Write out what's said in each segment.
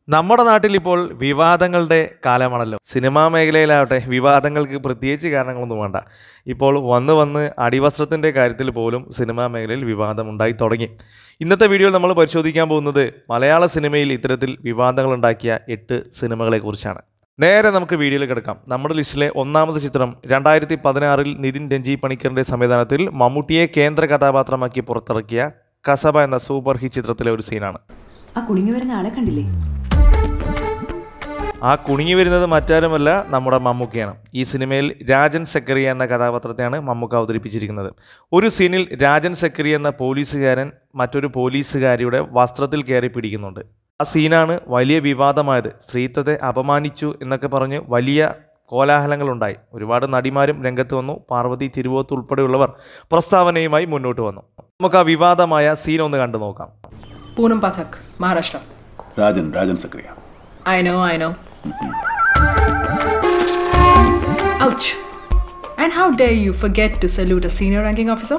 നമ്മുടെ നാട്ടിൽ ഇപ്പോൾ വിവാദങ്ങളുടെ കാലമാണല്ലോ സിനിമാ മേഖലയിലാവട്ടെ വിവാദങ്ങൾക്ക് പ്രത്യേകിച്ച് കാരണങ്ങളൊന്നും വേണ്ട ഇപ്പോൾ വന്ന് വന്ന് അടിവസ്ത്രത്തിൻ്റെ കാര്യത്തിൽ പോലും സിനിമാ മേഖലയിൽ വിവാദം ഉണ്ടായി തുടങ്ങി ഇന്നത്തെ വീഡിയോയിൽ നമ്മൾ പരിശോധിക്കാൻ പോകുന്നത് മലയാള സിനിമയിൽ ഇത്തരത്തിൽ വിവാദങ്ങൾ ഉണ്ടാക്കിയ എട്ട് സിനിമകളെക്കുറിച്ചാണ് നേരെ നമുക്ക് വീഡിയോയിൽ കിടക്കാം നമ്മുടെ ലിസ്റ്റിലെ ഒന്നാമത്തെ ചിത്രം രണ്ടായിരത്തി പതിനാറിൽ നിതിൻ രഞ്ജി പണിക്കറിൻ്റെ സംവിധാനത്തിൽ മമ്മൂട്ടിയെ കേന്ദ്ര കഥാപാത്രമാക്കി പുറത്തിറക്കിയ കസബ എന്ന സൂപ്പർ ഹിറ്റ് ചിത്രത്തിലെ ഒരു സീനാണ് ആ കുടുങ്ങി വരുന്ന ആളെ കണ്ടില്ലേ ആ കുണുങ്ങി വരുന്നത് മറ്റാരുമല്ല നമ്മുടെ മമ്മൂക്കയാണ് ഈ സിനിമയിൽ രാജൻ സക്കറിയ എന്ന കഥാപാത്രത്തെയാണ് മമ്മൂക്ക അവതരിപ്പിച്ചിരിക്കുന്നത് ഒരു സീനിൽ രാജൻ സക്കറി എന്ന പോലീസുകാരൻ മറ്റൊരു പോലീസുകാരിയുടെ വസ്ത്രത്തിൽ കയറി പിടിക്കുന്നുണ്ട് ആ സീനാണ് വലിയ വിവാദമായത് സ്ത്രീത്വത്തെ അപമാനിച്ചു എന്നൊക്കെ പറഞ്ഞ് വലിയ കോലാഹലങ്ങളുണ്ടായി ഒരുപാട് നടിമാരും രംഗത്ത് വന്നു പാർവതി തിരുവോത്ത് ഉൾപ്പെടെയുള്ളവർ പ്രസ്താവനയുമായി മുന്നോട്ട് വന്നു നമുക്ക് ആ വിവാദമായ സീൻ ഒന്ന് കണ്ടു നോക്കാം Poonam Pathak, Maharashtra. Rajan Rajan Zacharia I know, I know. Ouch. And how dare you forget to salute a senior ranking officer?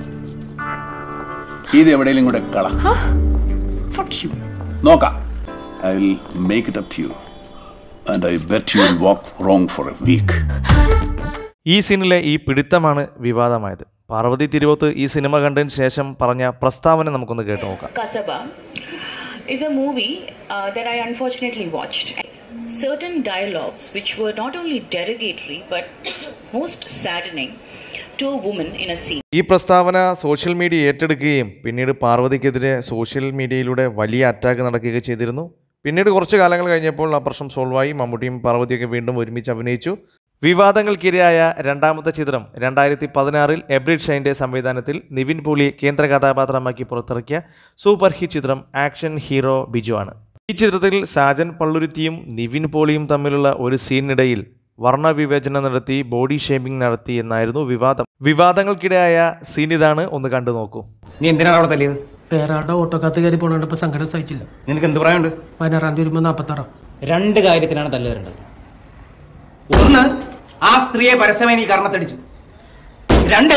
ഇത് എവിടെയെങ്കിലും കൂടെ കള Fuck you. നോക്കാം I will make it up to you and I bet you will walk wrong for a week ഈ സീനിലെ ഈ പിടുത്തമാണ് വിവാദമായത് പാർവതി തിരുവോത്ത് ഈ cinema കണ്ടതിന് ശേഷം പറഞ്ഞ പ്രസ്താവന നമുക്കൊന്ന് കേട്ടു നോക്കാം Kasaba is a movie uh, that I unfortunately watched. Certain dialogues which were not only derogatory but most saddening to a woman in a scene. ഈ പ്രസ്താവന സോഷ്യൽ മീഡിയ ഏറ്റെടുക്കുകയും പിന്നീട് പാർവതിക്കെതിരെ സോഷ്യൽ മീഡിയയിലൂടെ വലിയ അറ്റാക്ക് നടക്കുകയും ചെയ്തിരുന്നു പിന്നീട് കുറച്ച് കാലങ്ങൾ കഴിഞ്ഞപ്പോൾ ആ പ്രശ്നം സോൾവായി മമ്മൂട്ടിയും പാർവതിയൊക്കെ വീണ്ടും ഒരുമിച്ച് അഭിനയിച്ചു വിവാദങ്ങൾക്കിരയായ രണ്ടാമത്തെ ചിത്രം രണ്ടായിരത്തി പതിനാറിൽ എബ്രിഡ് ഷൈൻ്റെ സംവിധാനത്തിൽ നിവിൻ പോളി കേന്ദ്ര കഥാപാത്രമാക്കി പുറത്തിറക്കിയ സൂപ്പർ ഹിറ്റ് ചിത്രം ആക്ഷൻ ഹീറോ ബിജു ആണ് ഈ ചിത്രത്തിൽ സാജൻ പള്ളുരുത്തിയും നിവിൻ പോളിയും തമ്മിലുള്ള ഒരു സീനിനിടയിൽ വർണ്ണവിവേചനം നടത്തി ബോഡി ഷേമിംഗ് നടത്തി എന്നായിരുന്നു വിവാദം വിവാദങ്ങൾക്കിടയായ സീൻ ഇതാണ് ഒന്ന് കണ്ടു നോക്കൂ നീ എന്തിനാണ് അവിടെ തല്ലിയത് പേരാടെ ഓട്ടോക്കകത്ത് കയറി പോണോണ്ട് ഇപ്പൊ സങ്കടം സഹിച്ചില്ല നിനക്ക് എന്ത് പറയാനുണ്ട് പതിനാറാം തീയതി വരുമ്പോ നാപ്പത്താറാം രണ്ട് കാര്യത്തിനാണ് തല്ല് വരേണ്ടത് ഒന്ന് ആ സ്ത്രീയെ പരസ്യമായി നീ കർണത്തടിച്ചു രണ്ട്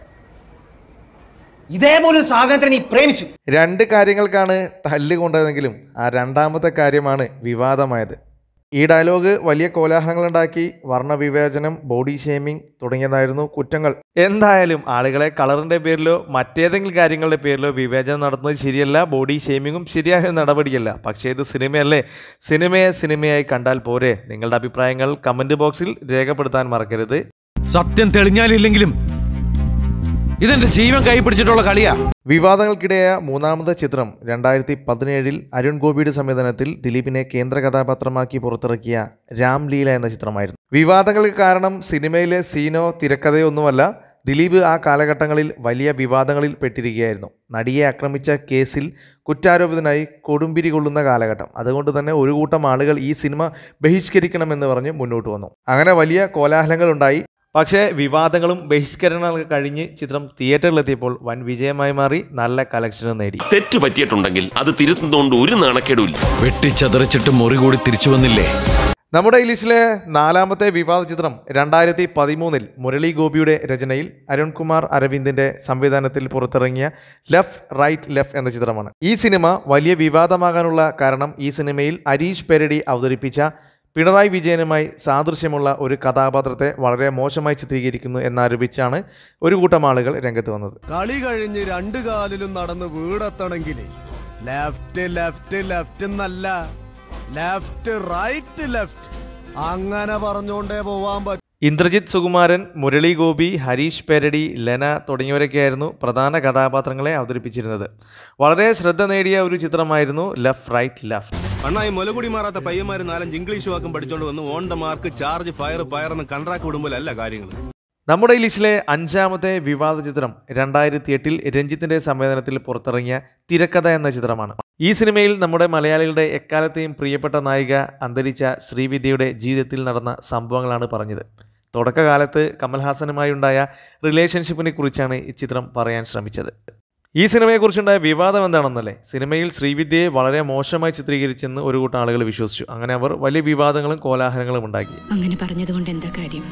ഇതേപോലെ ഒരു സാധനത്തെ നീ പ്രേമിച്ചു രണ്ട് കാര്യങ്ങൾക്കാണ് തല്ല് കൊണ്ടതെങ്കിലും ആ രണ്ടാമത്തെ കാര്യമാണ് വിവാദമായത് ഈ ഡയലോഗ് വലിയ കോലാഹലങ്ങളുണ്ടാക്കി വർണ്ണവിവേചനം ബോഡി ഷേമിംഗ് തുടങ്ങിയതായിരുന്നു കുറ്റങ്ങൾ എന്തായാലും ആളുകളെ കളറിൻ്റെ പേരിലോ മറ്റേതെങ്കിലും കാര്യങ്ങളുടെ പേരിലോ വിവേചനം നടത്തുന്നത് ശരിയല്ല ബോഡി ഷേമിങ്ങും ശരിയായ നടപടിയല്ല പക്ഷേ ഇത് സിനിമയല്ലേ സിനിമയെ സിനിമയായി കണ്ടാൽ പോരെ നിങ്ങളുടെ അഭിപ്രായങ്ങൾ കമൻറ്റ് ബോക്സിൽ രേഖപ്പെടുത്താൻ മറക്കരുത് സത്യം തെളിഞ്ഞാലില്ലെങ്കിലും ഇതെന്റെ ജീവൻ കൈപിടിച്ചിട്ടുള്ള കളിയാ വിവാദങ്ങൾക്കിടെയായ മൂന്നാമത്തെ ചിത്രം രണ്ടായിരത്തി പതിനേഴിൽ അരുൺ ഗോപിയുടെ സംവിധാനത്തിൽ ദിലീപിനെ കേന്ദ്ര കഥാപാത്രമാക്കി പുറത്തിറക്കിയ രാംലീല എന്ന ചിത്രമായിരുന്നു വിവാദങ്ങൾക്ക് കാരണം സിനിമയിലെ സീനോ തിരക്കഥയോ ഒന്നുമല്ല ദിലീപ് ആ കാലഘട്ടങ്ങളിൽ വലിയ വിവാദങ്ങളിൽ പെട്ടിരിക്കുകയായിരുന്നു നടിയെ ആക്രമിച്ച കേസിൽ കുറ്റാരോപിതനായി കൊടുമ്പിരി കൊള്ളുന്ന കാലഘട്ടം അതുകൊണ്ട് തന്നെ ഒരു കൂട്ടം ആളുകൾ ഈ സിനിമ ബഹിഷ്കരിക്കണമെന്ന് പറഞ്ഞ് മുന്നോട്ട് വന്നു അങ്ങനെ വലിയ കോലാഹലങ്ങൾ ഉണ്ടായി പക്ഷേ വിവാദങ്ങളും ബഹിഷ്കരണങ്ങളൊക്കെ കഴിഞ്ഞ് ചിത്രം തിയേറ്ററിലെത്തിയപ്പോൾ വൻ വിജയമായി മാറി നല്ല കളക്ഷനും നേടി തെറ്റ് പറ്റിയിട്ടുണ്ടെങ്കിൽ അത് തിരുത്തുന്നതുകൊണ്ട് ഒരു നാണക്കേടുമില്ല വെട്ടിച്ചതറിച്ചിട്ട് മുറി കൂടി തിരിച്ചു വന്നില്ലേ നമ്മുടെ ഈ ലിസ്റ്റിലെ നാലാമത്തെ വിവാദ ചിത്രം രണ്ടായിരത്തി പതിമൂന്നിൽ മുരളി ഗോപിയുടെ രചനയിൽ അരുൺകുമാർ അരവിന്ദിന്റെ സംവിധാനത്തിൽ പുറത്തിറങ്ങിയ ലെഫ്റ്റ് റൈറ്റ് ലെഫ്റ്റ് എന്ന ചിത്രമാണ് ഈ സിനിമ വലിയ വിവാദമാകാനുള്ള കാരണം ഈ സിനിമയിൽ അരീഷ് പെരടി അവതരിപ്പിച്ച പിണറായി വിജയനുമായി സാദൃശ്യമുള്ള ഒരു കഥാപാത്രത്തെ വളരെ മോശമായി ചിത്രീകരിക്കുന്നു എന്നാരോപിച്ചാണ് ഒരു കൂട്ടം ആളുകൾ രംഗത്ത് വന്നത് കളി കഴിഞ്ഞ് രണ്ടു കാലിലും നടന്ന് വീടെത്തണമെങ്കിൽ ലെഫ്റ്റ് ലെഫ്റ്റ് ലെഫ്റ്റ് എന്നല്ല ലെഫ്റ്റ് റൈറ്റ് ലെഫ്റ്റ് അങ്ങനെ പറഞ്ഞോണ്ടേ പോവാൻ പറ്റും ഇന്ദ്രജിത്ത് സുകുമാരൻ മുരളി ഗോപി ഹരീഷ് പെരടി ലെന തുടങ്ങിയവരൊക്കെയായിരുന്നു പ്രധാന കഥാപാത്രങ്ങളെ അവതരിപ്പിച്ചിരുന്നത് വളരെ ശ്രദ്ധ നേടിയ ഒരു ചിത്രമായിരുന്നു ലെഫ്റ്റ് റൈറ്റ് ലെഫ്റ്റ് അണ്ണായി മുലകുടി മാറാത്ത പയ്യന്മാര് നാലഞ്ച് ഇംഗ്ലീഷ് വാക്കും പഠിച്ചോണ്ട് വന്ന് on the mark charge fire fire എന്ന് കൺട്രാക്ട് വിടുമ്പോഴല്ല കാര്യങ്ങൾ നമ്മുടെ ഈ ലിസ്റ്റിലെ അഞ്ചാമത്തെ വിവാദ ചിത്രം രണ്ടായിരത്തി എട്ടിൽ രഞ്ജിത്തിന്റെ സംവേദനത്തിൽ പുറത്തിറങ്ങിയ തിരക്കഥ എന്ന ചിത്രമാണ് ഈ സിനിമയിൽ നമ്മുടെ മലയാളികളുടെ എക്കാലത്തെയും പ്രിയപ്പെട്ട നായിക അന്തരിച്ച ശ്രീവിദ്യയുടെ ജീവിതത്തിൽ നടന്ന സംഭവങ്ങളാണ് പറഞ്ഞത് തുടക്കകാലത്ത് കമൽഹാസനുമായി ഉണ്ടായ റിലേഷൻഷിപ്പിനെ കുറിച്ചാണ് ഈ ചിത്രം പറയാൻ ശ്രമിച്ചത് ഈ സിനിമയെക്കുറിച്ചുണ്ടായ വിവാദം എന്താണെന്നല്ലേ സിനിമയിൽ ശ്രീവിദ്യയെ വളരെ മോശമായി ചിത്രീകരിച്ചെന്ന് ഒരു കൂട്ടം ആളുകൾ വിശ്വസിച്ചു അങ്ങനെ അവർ വലിയ വിവാദങ്ങളും കോലാഹലങ്ങളും ഉണ്ടാക്കി അങ്ങനെ പറഞ്ഞതുകൊണ്ട് എന്താ കാര്യം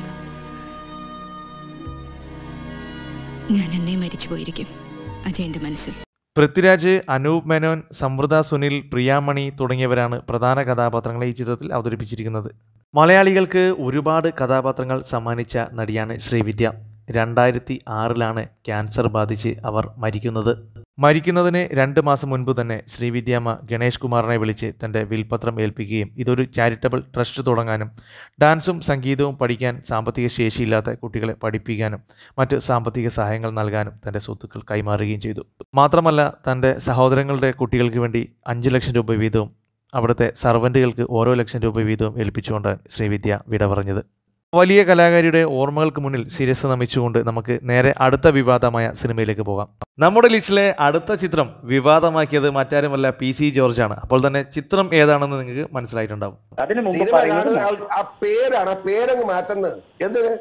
ഞാൻ എന്നേ മരിച്ചു പോയിരിക്കും അജയന്റെ മനസ്സിൽ പൃഥ്വിരാജ് അനൂപ് മേനോൻ സമൃദ്ധ സുനിൽ പ്രിയാമണി തുടങ്ങിയവരാണ് പ്രധാന കഥാപാത്രങ്ങളെ ഈ ചിത്രത്തിൽ അവതരിപ്പിച്ചിരിക്കുന്നത് മലയാളികൾക്ക് ഒരുപാട് കഥാപാത്രങ്ങൾ സമ്മാനിച്ച നടിയാണ് ശ്രീവിദ്യ രണ്ടായിരത്തി ആറിലാണ് ക്യാൻസർ ബാധിച്ച് അവർ മരിക്കുന്നത് മരിക്കുന്നതിന് രണ്ട് മാസം മുൻപ് തന്നെ ശ്രീവിദ്യാമ്മ ഗണേഷ് കുമാറിനെ വിളിച്ച് തൻ്റെ വിൽപത്രം ഏൽപ്പിക്കുകയും ഇതൊരു ചാരിറ്റബിൾ ട്രസ്റ്റ് തുടങ്ങാനും ഡാൻസും സംഗീതവും പഠിക്കാൻ സാമ്പത്തിക ശേഷിയില്ലാത്ത കുട്ടികളെ പഠിപ്പിക്കാനും മറ്റ് സാമ്പത്തിക സഹായങ്ങൾ നൽകാനും തൻ്റെ സ്വത്തുക്കൾ കൈമാറുകയും ചെയ്തു മാത്രമല്ല തൻ്റെ സഹോദരങ്ങളുടെ കുട്ടികൾക്ക് വേണ്ടി അഞ്ച് ലക്ഷം രൂപ വീതവും അവിടുത്തെ സർവൻറ്റുകൾക്ക് ഓരോ ലക്ഷം രൂപ വീതവും ഏൽപ്പിച്ചുകൊണ്ടാണ് ശ്രീവിദ്യ വിട പറഞ്ഞത് വലിയ കലാകാരിയുടെ ഓർമ്മകൾക്ക് മുന്നിൽ ശിരസ് നമിച്ചുകൊണ്ട് നമുക്ക് നേരെ അടുത്ത വിവാദമായ സിനിമയിലേക്ക് പോകാം നമ്മുടെ ലിസ്റ്റിലെ അടുത്ത ചിത്രം വിവാദമാക്കിയത് മറ്റാരുമല്ല പി സി ജോർജ് ആണ് അപ്പോൾ തന്നെ ചിത്രം ഏതാണെന്ന് നിങ്ങൾക്ക് മനസ്സിലായിട്ടുണ്ടാവും സിനിമ കാണുന്ന ആൾ- ആ പേരാണ് ആ പേരങ്ങ് മാറ്റുന്നത് എന്തിന്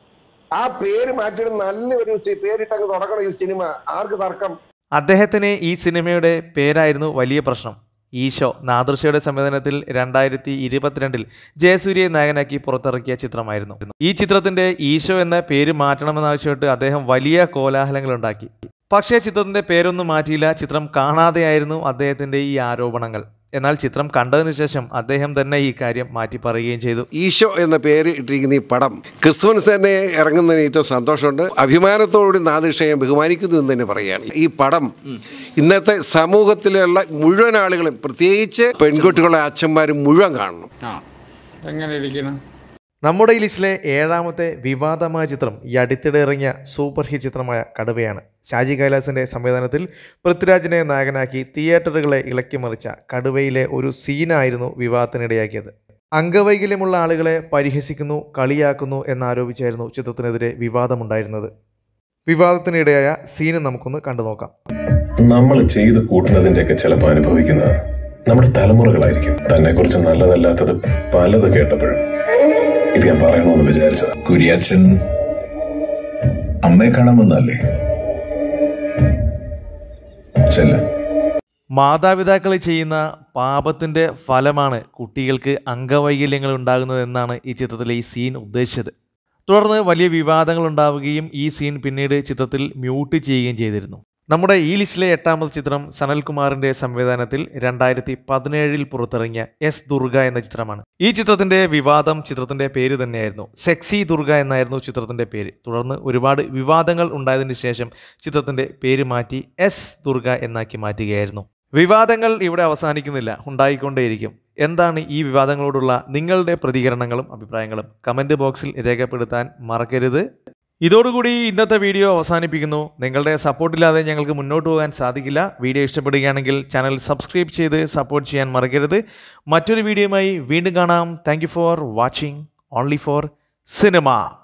ആ പേര് മാറ്റിയിട്ട് നല്ലൊരു സി- പേരിട്ടങ്ങ് തുടങ്ങണം ഈ സിനിമ ആർക്ക് തർക്കം അദ്ദേഹത്തിന് ഈ സിനിമയുടെ പേരായിരുന്നു വലിയ പ്രശ്നം ഈശോ നാദൃശയുടെ സംവിധാനത്തിൽ രണ്ടായിരത്തി ഇരുപത്തിരണ്ടിൽ ജയസൂര്യയെ നായകനാക്കി പുറത്തിറക്കിയ ചിത്രമായിരുന്നു ഈ ചിത്രത്തിന്റെ ഈശോ എന്ന പേര് മാറ്റണമെന്നാവശ്യപ്പെട്ട് അദ്ദേഹം വലിയ കോലാഹലങ്ങൾ ഉണ്ടാക്കി പക്ഷേ ചിത്രത്തിന്റെ പേരൊന്നും മാറ്റിയില്ല ചിത്രം കാണാതെയായിരുന്നു അദ്ദേഹത്തിന്റെ ഈ ആരോപണങ്ങൾ എന്നാൽ ചിത്രം കണ്ടതിന് ശേഷം അദ്ദേഹം തന്നെ ഈ കാര്യം മാറ്റി പറയുകയും ചെയ്തു ഈശോ എന്ന പേര് ഇട്ടിരിക്കുന്ന ഈ പടം ക്രിസ്തുമസ് തന്നെ ഇറങ്ങുന്നതിന് ഏറ്റവും സന്തോഷമുണ്ട് അഭിമാനത്തോടുകൂടി നാദിഷയെ ബഹുമാനിക്കുന്നു എന്ന് തന്നെ പറയുകയാണ് ഈ പടം ഇന്നത്തെ സമൂഹത്തിലുള്ള മുഴുവൻ ആളുകളും പ്രത്യേകിച്ച് പെൺകുട്ടികളെ അച്ഛന്മാരും മുഴുവൻ കാണണം എങ്ങനെ ഇരിക്കണം നമ്മുടെ ഈ ലിസ്റ്റിലെ ഏഴാമത്തെ വിവാദമായ ചിത്രം ഈ അടുത്തിടെ ഇറങ്ങിയ സൂപ്പർ ഹിറ്റ് ചിത്രമായ കടുവയാണ് ഷാജി കൈലാസിന്റെ സംവിധാനത്തിൽ പൃഥ്വിരാജിനെ നായകനാക്കി തിയേറ്ററുകളെ ഇളക്കിമറിച്ച കടുവയിലെ ഒരു സീനായിരുന്നു വിവാദത്തിനിടയാക്കിയത് അംഗവൈകല്യമുള്ള ആളുകളെ പരിഹസിക്കുന്നു കളിയാക്കുന്നു എന്നാരോപിച്ചായിരുന്നു ചിത്രത്തിനെതിരെ വിവാദമുണ്ടായിരുന്നത് വിവാദത്തിനിടയായ സീന് നമുക്കൊന്ന് കണ്ടു നോക്കാം നമ്മൾ ചെയ്ത് കൂട്ടുന്നതിന്റെയൊക്കെ ചിലപ്പോൾ അനുഭവിക്കുന്നത് നമ്മുടെ തലമുറകളായിരിക്കും തന്നെ കുറിച്ച് നല്ലതല്ലാത്തത് പലത് കേട്ടപ്പോഴും ഇത് ഞാൻ പറയണമെന്ന് വിചാരിച്ചത് കുരിയാച്ചൻ അമ്മയെ കാണാൻ വന്നല്ലേ ചെല്ല മാതാപിതാക്കൾ ചെയ്യുന്ന പാപത്തിൻ്റെ ഫലമാണ് കുട്ടികൾക്ക് അംഗവൈകല്യങ്ങൾ ഉണ്ടാകുന്നതെന്നാണ് ഈ ചിത്രത്തിലെ ഈ സീൻ ഉദ്ദേശിച്ചത് തുടർന്ന് വലിയ വിവാദങ്ങൾ ഉണ്ടാവുകയും ഈ സീൻ പിന്നീട് ചിത്രത്തിൽ മ്യൂട്ട് ചെയ്യുകയും ചെയ്തിരുന്നു നമ്മുടെ ഈ ലിസ്റ്റിലെ എട്ടാമത് ചിത്രം സനൽകുമാറിന്റെ സംവിധാനത്തിൽ രണ്ടായിരത്തി പതിനേഴിൽ പുറത്തിറങ്ങിയ എസ് ദുർഗ എന്ന ചിത്രമാണ് ഈ ചിത്രത്തിന്റെ വിവാദം ചിത്രത്തിന്റെ പേര് തന്നെയായിരുന്നു സെക്സി ദുർഗ എന്നായിരുന്നു ചിത്രത്തിന്റെ പേര് തുടർന്ന് ഒരുപാട് വിവാദങ്ങൾ ഉണ്ടായതിനു ശേഷം ചിത്രത്തിന്റെ പേര് മാറ്റി എസ് ദുർഗ എന്നാക്കി മാറ്റുകയായിരുന്നു വിവാദങ്ങൾ ഇവിടെ അവസാനിക്കുന്നില്ല ഉണ്ടായിക്കൊണ്ടേയിരിക്കും എന്താണ് ഈ വിവാദങ്ങളോടുള്ള നിങ്ങളുടെ പ്രതികരണങ്ങളും അഭിപ്രായങ്ങളും കമൻറ്റ് ബോക്സിൽ രേഖപ്പെടുത്താൻ മറക്കരുത് ഇതോടുകൂടി ഇന്നത്തെ വീഡിയോ അവസാനിപ്പിക്കുന്നു നിങ്ങളുടെ സപ്പോർട്ടില്ലാതെ ഞങ്ങൾക്ക് മുന്നോട്ട് പോകാൻ സാധിക്കില്ല വീഡിയോ ഇഷ്ടപ്പെടുകയാണെങ്കിൽ ചാനൽ സബ്സ്ക്രൈബ് ചെയ്ത് സപ്പോർട്ട് ചെയ്യാൻ മറക്കരുത് മറ്റൊരു വീഡിയോയുമായി വീണ്ടും കാണാം thank for watching only for cinema